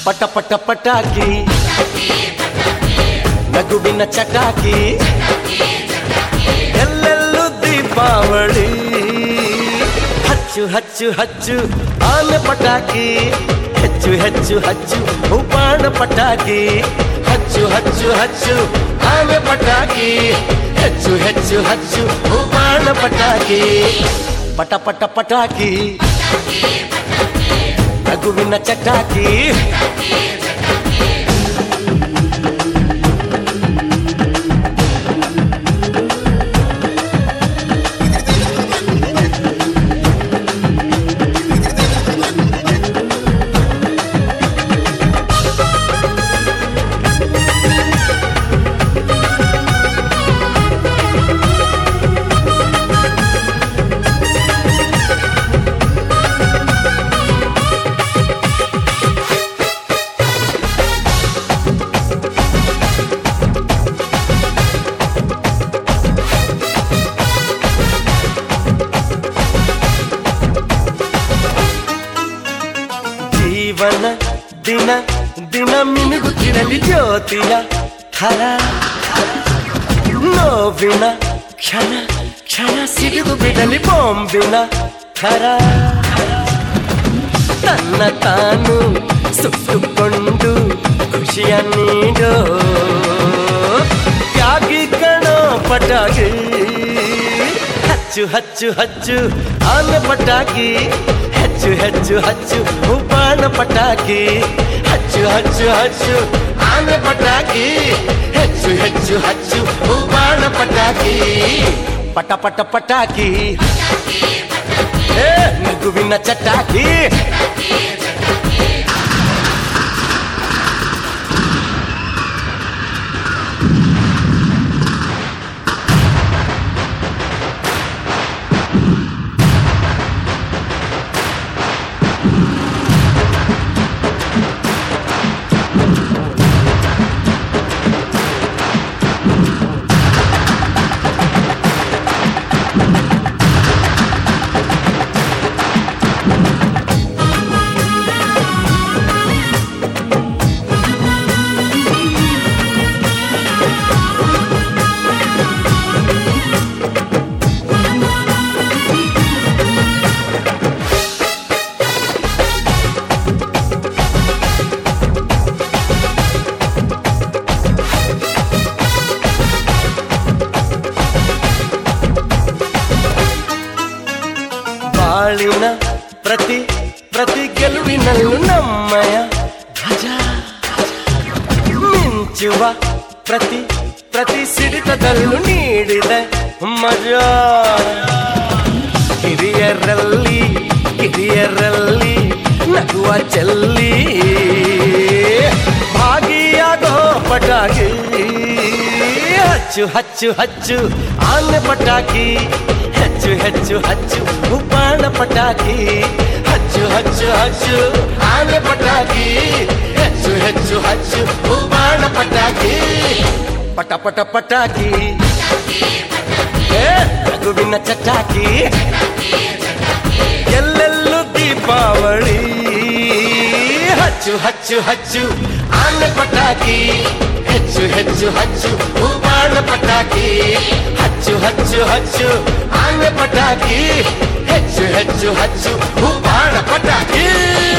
ಪಟ ಪಟ ಪಟಾಕಿ ನಗುವಿನ ಚಟಾಕಿ ಎಲ್ಲೆಲ್ಲೂ ದೀಪಾವಳಿ ಹಚ್ಚು ಹಚ್ಚು ಹಚ್ಚು ಆನೆ ಪಟಾಕಿ ಹೆಚ್ಚು ಹೆಚ್ಚು ಹಚ್ಚು ಉಪಾಣ ಪಟಾಕಿ ಹಚ್ಚು ಹಚ್ಚು ಹಚ್ಚು ಆನೆ ಪಟಾಕಿ ಹೆಚ್ಚು ಹೆಚ್ಚು ಹಚ್ಚು ಉಪಾಣ ಪಟಾಕಿ ಪಟ ಪಟ ಪಟಾಕಿ ನಗುವಿನ ಚಟಾಕಿ ಜೀವನ ದಿನ ದಿನ ಮಿನುಗುತ್ತಿರಲಿ ಜ್ಯೋತಿಯ ಥರ ನೋವಿನ ಕ್ಷಣ ಕ್ಷಣ ಸಿಡಿದು ಬಿಡಲಿ ಬಾಂಬಿನ ಥರ ತನ್ನ ತಾನು ಸುಟ್ಟುಕೊಂಡು ಖುಷಿಯ ನೀಡೋ ತ್ಯಾಗಿ ಕಣೋ ಪಟಾಕಿ ಹಚ್ಚು ಹಚ್ಚು ಹಚ್ಚು ಆನ ಪಟಾಕಿ ಹೆಚ್ಚು ಹೆಚ್ಚು ಹಚ್ಚು ಉಪಾಣ ಪಟಾಕಿ ಹಚ್ಚು ಹಚ್ಚು ಹಚ್ಚು ಆನ ಪಟಾಕಿ ಹೆಚ್ಚು ಹೆಚ್ಚು ಹಚ್ಚು ಉಪಾಣ ಪಟಾಕಿ ಪಟ ಪಟ ಪಟಾಕಿ ಏ, ನಗುವಿನ ಚಟಾಕಿ ಬಾಳಿನ ಪ್ರತಿ ಪ್ರತಿ ಗೆಲುವಿನಲ್ಲೂ ನಮ್ಮಯ ಧ್ವಜ ಮಿಂಚುವ ಪ್ರತಿ ಪ್ರತಿ ಸಿಡಿತದಲ್ಲೂ ನೀಡಿದೆ ಮಜಾ ಹಿರಿಯರಲ್ಲಿ ಕಿರಿಯರಲ್ಲಿ ನಗುವ ಚೆಲ್ಲಿ ಭಾಗಿಯಾಗೋ ಪಟಾಕಿ ಹಚ್ಚು ಹಚ್ಚು ಹಚ್ಚು ಆನೆ ಪಟಾಕಿ ಹೆಚ್ಚು ಹೆಚ್ಚು ಹಚ್ಚು ಉಪಾಣ ಪಟಾಕಿ ಹಚ್ಚು ಹಚ್ಚು ಹಚ್ಚು ಆನೆ ಪಟಾಕಿ ಹೆಚ್ಚು ಹೆಚ್ಚು ಹಚ್ಚು ಉಪಾಣ ಪಟಾಕಿ ಪಟ ಪಟ ಪಟಾಕಿ ಏ, ನಗುವಿನ ಚಟಾಕಿ ಎಲ್ಲೆಲ್ಲೂ ದೀಪಾವಳಿ ಹಚ್ಚು ಹಚ್ಚು ಹಚ್ಚು ಆನೆ ಪಟಾಕಿ ಹೆಚ್ಚು ಹೆಚ್ಚು ಹಚ್ಚು ಉಪಾಣ ಪಟಾಕಿ ಹಚ್ಚು ಹಚ್ಚು ಹಚ್ಚು ಆನೆ ಪಟಾಕಿ ಹೆಚ್ಚು ಹೆಚ್ಚು ಹಚ್ಚು ಉಪಾಣ ಪಟಾಕಿ